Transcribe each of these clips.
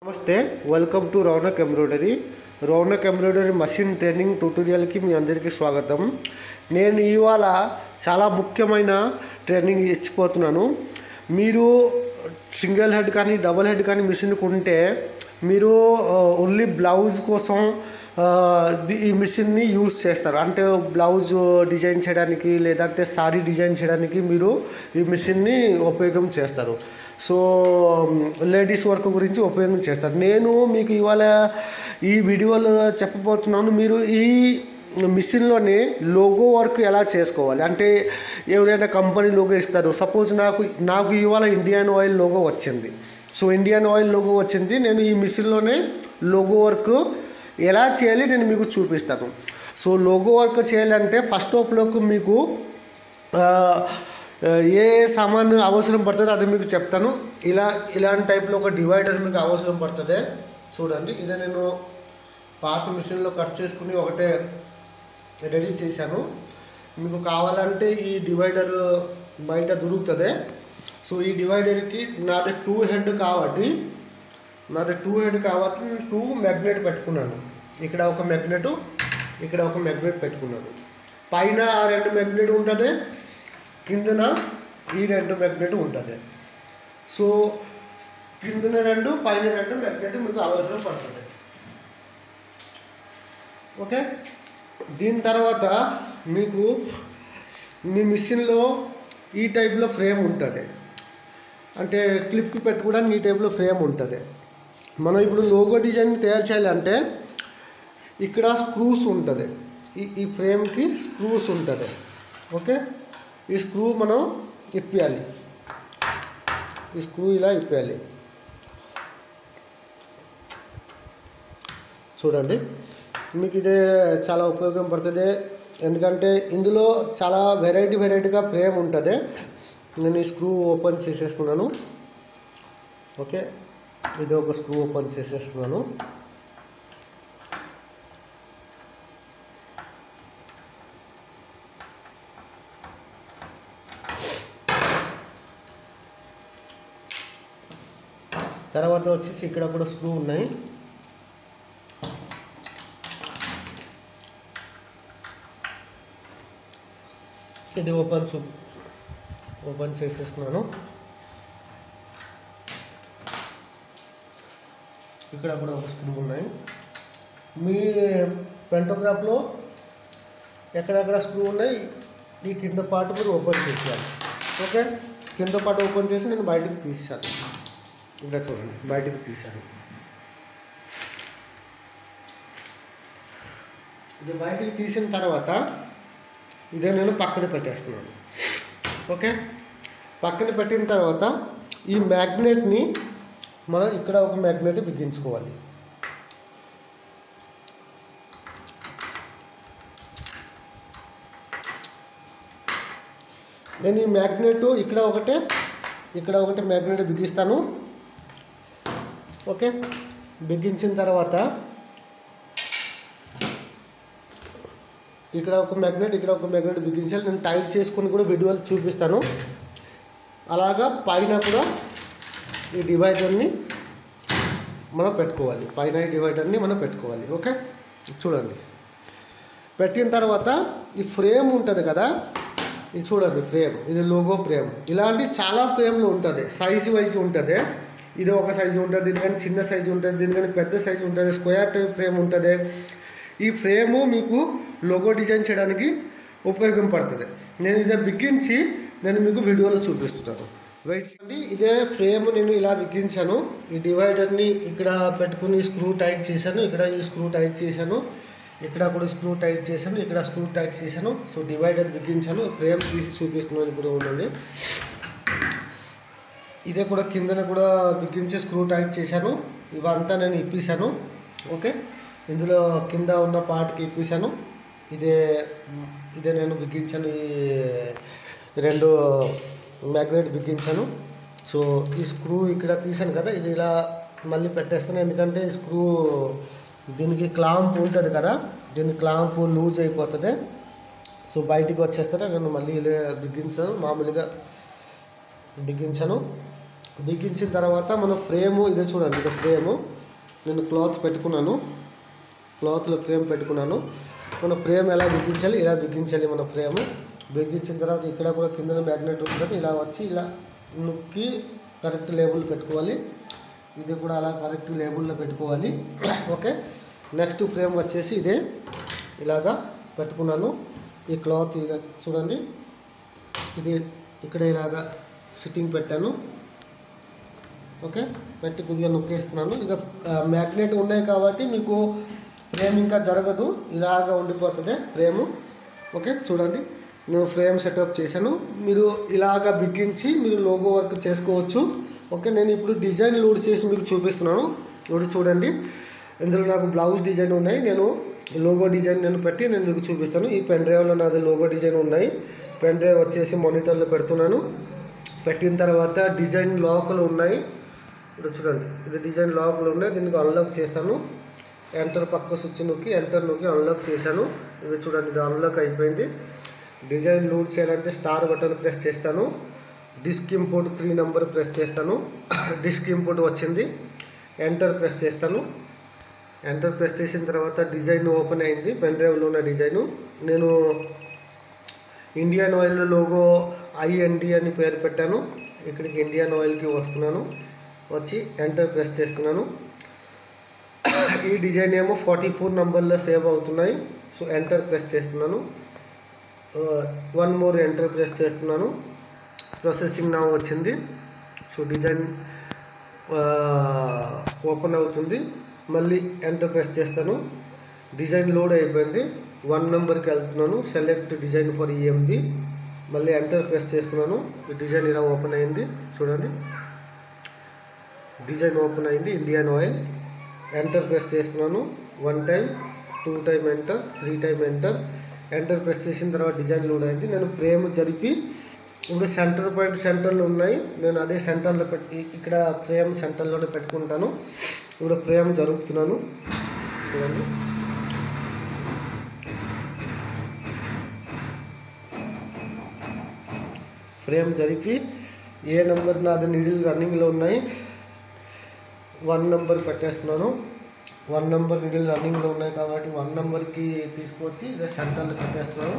నమస్తే welcome to Raunak embroidery Raunak embroidery machine training ట్యూటోరియల్కి మీ అందరికీ స్వాగతం నేను ఇవాళ చాలా ముఖ్యమైన ట్రైనింగ్ ఇచ్చిపోతున్నాను మీరు సింగిల్ హెడ్ కానీ డబుల్ హెడ్ కానీ మిషన్ కొంటే మీరు ఓన్లీ బ్లౌజ్ కోసం ఆ, ది- ఈ మిషన్ని యూస్ చేస్తారు అంటే బ్లౌజ్ డిజైన్ చేయడానికి లేదంటే సారీ డిజైన్ చేయడానికి మీరు ఈ మిషన్ని ఉపయోగం చేస్తారు సో లేడీస్ వర్క్ గురించి ఉపయోగం చేస్తారు నేను మీకు ఇవాళ ఈ వీడియోలో చెప్పబోతున్నాను మీరు ఈ మిషన్లోనే లోగో వర్క్ ఎలా చేసుకోవాలి అంటే ఎవరైనా కంపెనీ లోగో ఇస్తారు సపోజ్ నాకు నాకు ఇవాళ ఇండియన్ ఆయిల్ లోగో వచ్చింది సో ఇండియన్ ఆయిల్ లోగో వచ్చింది నేను ఈ మిషన్లోనే లోగో వర్క్ ఎలా చేయాలి నేను మీకు చూపిస్తాను సో లోగో వర్క్ చేయాలంటే ఫస్ట్ ఆఫ్లోకి మీకు ఆ, ఏ సామాన్ అవసరం పడుతుందో అది మీకు చెప్తాను ఇలా ఇలాంటి టైప్లో ఒక డివైడర్ మీకు అవసరం పడుతుంది చూడండి ఇదే నేను పాత మిషన్లో కట్ చేసుకుని ఒకటే రెడీ చేశాను మీకు కావాలంటే ఈ డివైడర్ బయట దొరుకుతుంది సో ఈ డివైడర్కి నాది టూ హెడ్ కాబట్టి నాది టూ హెడ్ కాబట్టి నేను టూ మ్యాగ్నెట్ పెట్టుకున్నాను ఇక్కడ ఒక మ్యాగ్నెట్ ఇక్కడ ఒక మ్యాగ్నెట్ పెట్టుకున్నాను పైన ఆ రెండు మ్యాగ్నెట్ ఉంటుంది కిందన ఈ రెండు మ్యాగ్నెట్ ఉంటుంది సో కిందన రెండు పైన రెండు మ్యాగ్నెట్ మీకు అవసరం పడుతుంది ఓకే దీని తర్వాత మీకు మీ మిషన్లో ఈ టైప్లో ఫ్రేమ్ ఉంటుంది అంటే క్లిప్ పెట్టుకోవడానికి ఈ టైప్లో ఫ్రేమ్ ఉంటుంది మనం ఇప్పుడు లోగో డిజైన్ తయారు చేయాలంటే ఇక్కడ స్క్రూస్ ఉంటుంది ఈ ఈ ఫ్రేమ్కి స్క్రూస్ ఉంటుంది ఓకే ఈ స్క్రూ మనం ఇప్పేయాలి ఈ స్క్రూ ఇలా ఇప్పేయాలి చూడండి మీకు ఇదే చాలా ఉపయోగం పడుతుంది ఎందుకంటే ఇందులో చాలా వెరైటీ వెరైటీగా ఫ్రేమ్ ఉంటుంది నేను ఈ స్క్రూ ఓపెన్ చేసేసుకున్నాను ఓకే ఇది ఒక స్క్రూ ఓపెన్ చేసేస్తున్నాను తర్వాత వచ్చేసి ఇక్కడ కూడా స్క్రూ ఉన్నాయి ఇది ఓపెన్ చూ ఓపెన్ చేసేస్తున్నాను ఇక్కడ కూడా ఒక స్క్రూ ఉన్నాయి మీ పెంటోగ్రాఫ్లో ఎక్కడెక్కడ స్క్రూ ఉన్నాయి ఈ కింద పార్ట్ మీరు ఓపెన్ చేసేయాలి ఓకే కింద పార్ట్ ఓపెన్ చేసి నేను బయటకు తీసాను ఇక్కడ చూడండి బయటకు తీసాను ఇది బయటికి తీసిన తర్వాత ఇదే నేను పక్కన పెట్టేస్తున్నాను ఓకే పక్కన పెట్టిన తర్వాత ఈ మ్యాగ్నెట్ని మనం ఇక్కడ ఒక మ్యాగ్నెట్ బిగించుకోవాలి నేను ఈ మ్యాగ్నెట్ ఇక్కడ ఒకటే ఇక్కడ ఒకటి మ్యాగ్నెట్ బిగిస్తాను ఓకే బిగించిన తర్వాత ఇక్కడ ఒక మ్యాగ్నెట్ ఇక్కడ ఒక మ్యాగ్నెట్ బిగించాలి నేను టైట్ చేసుకొని కూడా వీడియోలు చూపిస్తాను అలాగా పైన కూడా ఈ డివైడర్ని మనం పెట్టుకోవాలి పైన ఈ డివైడర్ని మనం పెట్టుకోవాలి ఓకే చూడండి పెట్టిన తర్వాత ఈ ఫ్రేమ్ ఉంటుంది కదా ఇది చూడండి ఫ్రేమ్ ఇది లోగో ఫ్రేమ్ ఇలాంటి చాలా ఫ్రేమ్లు ఉంటుంది సైజు వైజ్ ఉంటుంది ఇది ఒక సైజు ఉంటుంది దీనికని చిన్న సైజు ఉంటుంది దీనికని పెద్ద సైజు ఉంటుంది స్క్వేర్ టైప్ ఫ్రేమ్ ఉంటుంది ఈ ఫ్రేము మీకు లోగో డిజైన్ చేయడానికి ఉపయోగం పడుతుంది నేను ఇదే బిగించి నేను మీకు వీడియోలో చూపిస్తున్నాను వెయిట్ చేయండి ఇదే ఫ్రేమ్ నేను ఇలా బిగించాను ఈ డివైడర్ని ఇక్కడ పెట్టుకుని స్క్రూ టైట్ చేశాను ఇక్కడ ఈ స్క్రూ టైట్ చేశాను ఇక్కడ కూడా స్క్రూ టైట్ చేశాను ఇక్కడ స్క్రూ టైట్ చేశాను సో డివైడర్ బిగించాను ఫ్రేమ్ తీసి చూపిస్తున్నాను ఇప్పుడు ఉండండి ఇదే కూడా కిందన కూడా బిగించి స్క్రూ టైట్ చేశాను ఇవంతా నేను ఇప్పేశాను ఓకే ఇందులో కింద ఉన్న పార్ట్కి ఇప్పేశాను ఇదే ఇదే నేను బిగించాను ఈ రెండు మ్యాగ్నెట్ బిగించాను సో ఈ స్క్రూ ఇక్కడ తీసాను కదా ఇది ఇలా మళ్ళీ పెట్టేస్తాను ఎందుకంటే ఈ స్క్రూ దీనికి క్లాంప్ ఉంటుంది కదా దీని క్లాంప్ లూజ్ అయిపోతుంది సో బయటికి వచ్చేస్తారా నేను మళ్ళీ ఇలా బిగించాను మామూలుగా బిగించాను బిగించిన తర్వాత మన ఫ్రేము ఇదే చూడండి ఇది ఫ్రేము నేను క్లాత్ పెట్టుకున్నాను క్లాత్లో ఫ్రేమ్ పెట్టుకున్నాను మన ఫ్రేమ్ ఎలా బిగించాలి ఇలా బిగించాలి మన ఫ్రేమ్ బిగించిన తర్వాత ఇక్కడ కూడా కింద మ్యాగ్నెట్ ఉంటుంది ఇలా వచ్చి ఇలా నొక్కి కరెక్ట్ లేబుల్ పెట్టుకోవాలి ఇది కూడా అలా కరెక్ట్ లేబుల్లో పెట్టుకోవాలి ఓకే నెక్స్ట్ ఫ్రేమ్ వచ్చేసి ఇదే ఇలాగా పెట్టుకున్నాను ఈ క్లాత్ ఇలా చూడండి ఇది ఇక్కడ ఇలాగా సిట్టింగ్ పెట్టాను ఓకే పెట్టి కొద్దిగా నొక్కేస్తున్నాను ఇక మ్యాగ్నెట్ ఉన్నాయి కాబట్టి మీకు ఫ్రేమ్ ఇంకా జరగదు ఇలాగా ఉండిపోతుంది ఫ్రేము ఓకే చూడండి నేను ఫ్రేమ్ సెటప్ చేశాను మీరు ఇలాగా బిగించి మీరు లోగో వర్క్ చేసుకోవచ్చు ఓకే నేను ఇప్పుడు డిజైన్ లోడ్ చేసి మీకు చూపిస్తున్నాను ఇప్పుడు చూడండి ఇందులో నాకు బ్లౌజ్ డిజైన్ ఉన్నాయి నేను లోగో డిజైన్ నేను పెట్టి నేను మీకు చూపిస్తాను ఈ పెన్ డ్రైవ్లో నాది లోగో డిజైన్ ఉన్నాయి పెన్ డ్రైవ్ వచ్చేసి మానిటర్లో పెడుతున్నాను పెట్టిన తర్వాత డిజైన్ లాక్లు ఉన్నాయి ఇప్పుడు చూడండి ఇది డిజైన్ లాక్లు ఉన్నాయి దీనికి అన్లాక్ చేస్తాను ఎంటర్ పక్క స్విచ్ నొక్కి ఎంటర్ నొక్కి అన్లాక్ చేశాను ఇవి చూడండి ఇది అన్లాక్ అయిపోయింది డిజైన్ లోడ్ చేయాలంటే స్టార్ బటన్ ప్రెస్ చేస్తాను disk import three number press చేస్తాను డిస్క్ ఇంపోర్ట్ వచ్చింది ఎంటర్ ప్రెస్ చేస్తాను ఎంటర్ ప్రెస్ చేసిన తర్వాత డిజైన్ ఓపెన్ అయింది పెన్ డ్రైవ్లో ఉన్న డిజైను నేను ఇండియన్ ఆయిల్ లోగో ఐఎన్డి అని పేరు పెట్టాను ఇక్కడికి ఇండియన్ ఆయిల్కి వస్తున్నాను వచ్చి ఎంటర్ ప్రెస్ చేస్తున్నాను ఈ డిజైన్ ఏమో ఫార్టీ ఫోర్ నెంబర్లో సేవ్ అవుతున్నాయి సో ఎంటర్ ప్రెస్ చేస్తున్నాను వన్ మోర్ ఎంటర్ ప్రెస్ చేస్తున్నాను ప్రాసెసింగ్ నా వచ్చింది సో డిజైన్ ఓపెన్ అవుతుంది మళ్ళీ ఎంటర్ ప్రెస్ చేస్తాను డిజైన్ లోడ్ అయిపోయింది వన్ నెంబర్కి వెళ్తున్నాను సెలెక్ట్ డిజైన్ ఫర్ ఈఎంపి మళ్ళీ ఎంటర్ ప్రెస్ చేస్తున్నాను ఈ డిజైన్ ఇలా ఓపెన్ అయింది చూడండి డిజైన్ ఓపెన్ అయింది ఇండియన్ ఆయిల్ ఎంటర్ ప్రెస్ చేస్తున్నాను one time two time enter three time enter enter press చేసిన తర్వాత డిజైన్ లోడ్ అయింది నేను ఫ్రేమ్ జరిపి ఇప్పుడు సెంటర్ పాయింట్ సెంటర్లో ఉన్నాయి నేను అదే సెంటర్లో పెట్టి ఇక్కడ ఫ్రేమ్ సెంటర్లోనే పెట్టుకుంటాను ఇప్పుడు ఫ్రేమ్ జరుపుతున్నాను చూడండి ఫ్రేమ్ జరిపి ఏ నెంబర్ నాది నీడిల్ రన్నింగ్లో ఉన్నాయి వన్ నెంబర్ పెట్టేస్తున్నాను వన్ నెంబర్ నీడిల్ రన్నింగ్లో ఉన్నాయి కాబట్టి వన్ నెంబర్కి తీసుకొచ్చి ఇదే సెంటర్లో పెట్టేస్తున్నాను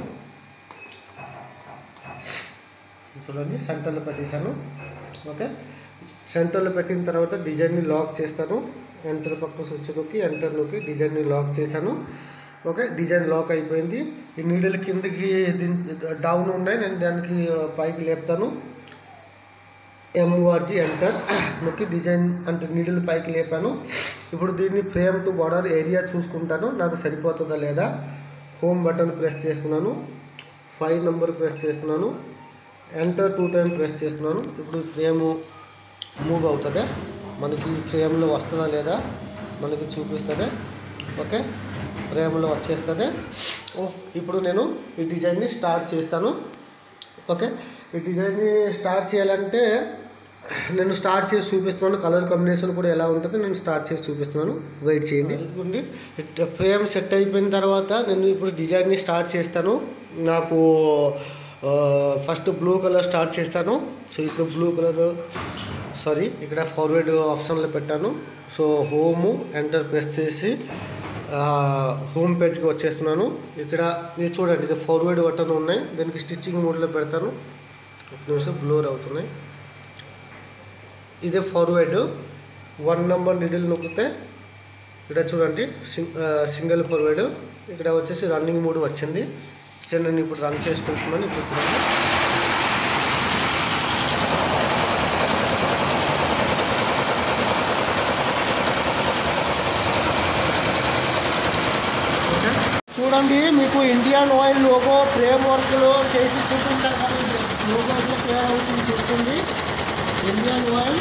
చూడండి సెంటర్లో పెట్టేశాను ఓకే సెంటర్లో పెట్టిన తర్వాత డిజైన్ని లాక్ చేస్తాను ఎంటర్ పక్క స్విచ్ నొక్కి ఎంటర్ నొక్కి డిజైన్ని లాక్ చేశాను ఓకే డిజైన్ లాక్ అయిపోయింది ఈ నీడిల్ కిందకి దీని డౌన్ ఉన్నాయి నేను దానికి పైకి లేపుతాను ఎంఓఆర్జీ ఎంటర్ నొక్కి డిజైన్ అంటే నీడిల్ పైకి లేపాను ఇప్పుడు దీన్ని ఫ్రేమ్ టు బార్డర్ ఏరియా చూసుకుంటాను నాకు సరిపోతుందా లేదా హోమ్ బటన్ ప్రెస్ చేస్తున్నాను ఫైవ్ నెంబర్ ప్రెస్ చేస్తున్నాను ఎంటర్ టూ టైం ప్రెస్ చేస్తున్నాను ఇప్పుడు ఫ్రేమ్ మూవ్ అవుతుంది మనకి ఫ్రేమ్లో వస్తుందా లేదా మనకి చూపిస్తుంది ఓకే ఫ్రేమ్లో వచ్చేస్తుంది ఓ, ఇప్పుడు నేను ఈ డిజైన్ని స్టార్ట్ చేస్తాను ఓకే ఈ డిజైన్ని స్టార్ట్ చేయాలంటే నేను స్టార్ట్ చేసి చూపిస్తున్నాను కలర్ కాంబినేషన్ కూడా ఎలా ఉంటుందో నేను స్టార్ట్ చేసి చూపిస్తున్నాను వెయిట్ చేయండి ఇదిగోండి ఫ్రేమ్ సెట్ అయిపోయిన తర్వాత నేను ఇప్పుడు డిజైన్ని స్టార్ట్ చేస్తాను నాకు ఫస్ట్ బ్లూ కలర్ స్టార్ట్ చేస్తాను సో ఇప్పుడు బ్లూ కలర్ సారీ ఇక్కడ ఫార్వర్డ్ ఆప్షన్లో పెట్టాను సో హోము ఎంటర్ ప్రెస్ చేసి హోమ్ పేజ్కి వచ్చేస్తున్నాను ఇక్కడ ఇది చూడండి ఇది ఫార్వర్డ్ బటన్ ఉన్నాయి దీనికి స్టిచ్చింగ్ మోడ్లో పెడతాను ఒక నిమిషం బ్లోర్ అవుతున్నాయి ఇదే ఫార్వర్డ్ వన్ నెంబర్ నిడిల్ నొక్కితే ఇక్కడ చూడండి సింగ్ సింగిల్ ఫార్వర్డ్ ఇక్కడ వచ్చేసి రన్నింగ్ మోడ్ వచ్చింది సో నేను ఇప్పుడు రన్ చేసుకుంటున్నాను ఇప్పుడు చూడండి ఓకే. చూడండి మీకు ఇండియన్ ఆయిల్ లోగో ఫ్రేమ్ వర్క్లో చేసి చూపించాను కానీ లోగో ఎట్లా తయారు అవుతుంది చూస్తుంది ఇండియన్ ఆయిల్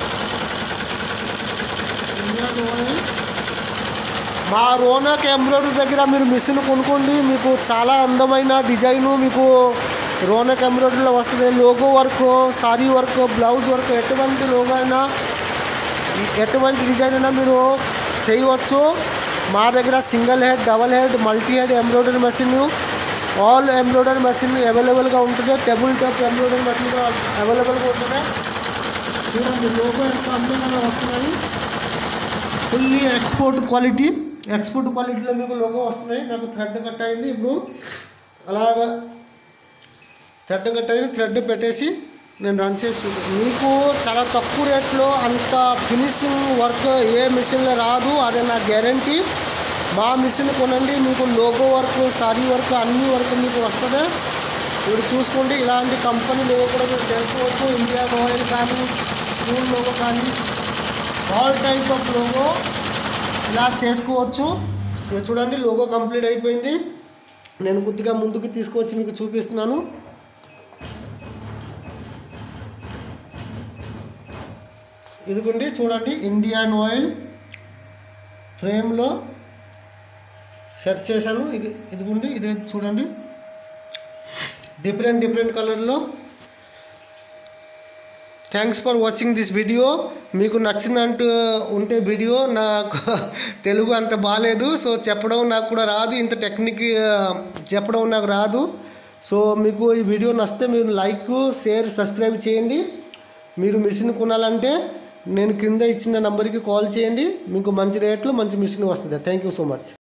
ఇండియన్ ఆయిల్ మా రోనక్ ఎంబ్రాయిడరీ దగ్గర మీరు మిషన్ కొనుక్కోండి మీకు చాలా అందమైన డిజైను మీకు రోనక్ ఎంబ్రాయిడరీలో వస్తుంది logo work sari work blouse work ఎటువంటి లోగో అయినా ఎటువంటి డిజైన్ అయినా మీరు చేయవచ్చు మా దగ్గర single head double head multi head embroidery machine all embroidery machine అవైలబుల్గా ఉంటుంది టేబుల్ టాప్ ఎంబ్రాయిడరీ మెషిన్ అవైలబుల్గా ఉంటుంది చూడండి లోగో ఎంత అందంగా వస్తున్నాయి ఫుల్లీ ఎక్స్పోర్ట్ క్వాలిటీ ఎక్స్పోర్ట్ క్వాలిటీలో మీకు లోగో వస్తున్నాయి నాకు థ్రెడ్ కట్ అయింది ఇప్పుడు అలాగా థ్రెడ్ కట్ అయింది థ్రెడ్ పెట్టేసి నేను రన్ చేసి చూపిస్తాను. మీకు చాలా తక్కువ రేట్లో అంత ఫినిషింగ్ వర్క్ ఏ మిషన్లో రాదు అదే నా గ్యారంటీ మా మిషన్ కొనండి మీకు లోగో వర్క్ సారీ వర్క్ అన్ని వర్క్ మీకు వస్తుంది ఇప్పుడు చూసుకోండి ఇలాంటి కంపెనీ లోగో కూడా మీరు చేసుకోవచ్చు ఇండియా ఆయిల్ కానీ స్కూల్ లోగో కానీ ఆల్ టైప్ ఆఫ్ లోగో ఇలా చేసుకోవచ్చు మీరు చూడండి లోగో కంప్లీట్ అయిపోయింది నేను కొద్దిగా ముందుకు తీసుకొచ్చి మీకు చూపిస్తున్నాను ఇదిగోండి చూడండి ఇండియన్ ఆయిల్ ఫ్రేమ్లో సెర్చ్ చేశాను ఇది ఇదిగోండి ఇదే చూడండి డిఫరెంట్ డిఫరెంట్ కలర్లో thanks for watching this video మీకు నచ్చినట్టు ఉంటే వీడియో నాకు తెలుగు అంత బాగాలేదు సో చెప్పడం నాకు కూడా రాదు ఇంత టెక్నిక్ ఆ, చెప్పడం నాకు రాదు సో మీకు ఈ వీడియో నచ్చితే మీరు లైక్ షేర్ సబ్స్క్రైబ్ చేయండి మీరు మిషన్ కొనాలంటే నేను కింద ఇచ్చిన నంబర్కి కాల్ చేయండి మీకు మంచి రేట్లో మంచి మిషన్ వస్తుంది థ్యాంక్ యూ సో మచ్